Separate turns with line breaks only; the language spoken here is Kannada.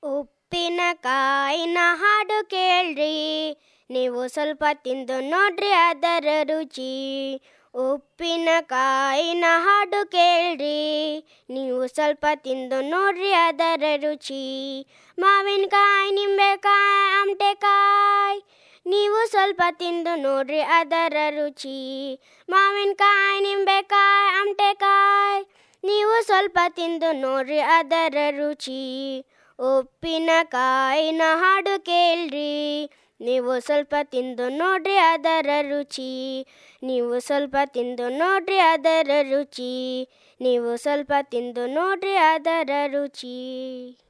ಉಪ್ಪಿನಕಾಯಿನ ಹಾಡು ಕೇಳ್ರಿ ನೀವು ಸ್ವಲ್ಪ ತಿಂದು ನೋಡ್ರಿ ಅದರ ರುಚಿ ಉಪ್ಪಿನಕಾಯಿನ ಹಾಡು ಕೇಳ್ರಿ ನೀವು ಸ್ವಲ್ಪ ತಿಂದು ನೋಡ್ರಿ ಅದರ ರುಚಿ ಮಾವಿನಕಾಯಿ ನಿಂಬೆಕಾಯಿ ಆಮಟೆಕಾಯಿ ನೀವು ಸ್ವಲ್ಪ ತಿಂದು ನೋಡ್ರಿ ಅದರ ರುಚಿ ಮಾವಿನಕಾಯಿ ನಿಂಬೆಕಾಯಿ ಆಮಟೆಕಾಯಿ ನೀವು ಸ್ವಲ್ಪ ತಿಂದು ನೋಡ್ರಿ ಅದರ ರುಚಿ ಉಪ್ಪಿನಕಾಯಿನ ಹಾಡು ಕೇಳ್ರಿ ನೀವು ಸ್ವಲ್ಪ ತಿಂದು ನೋಡ್ರಿ ಅದರ ರುಚಿ ನೀವು ಸ್ವಲ್ಪ ತಿಂದು ನೋಡ್ರಿ ಅದರ ರುಚಿ ನೀವು ಸ್ವಲ್ಪ ತಿಂದು ನೋಡ್ರಿ ಅದರ ರುಚಿ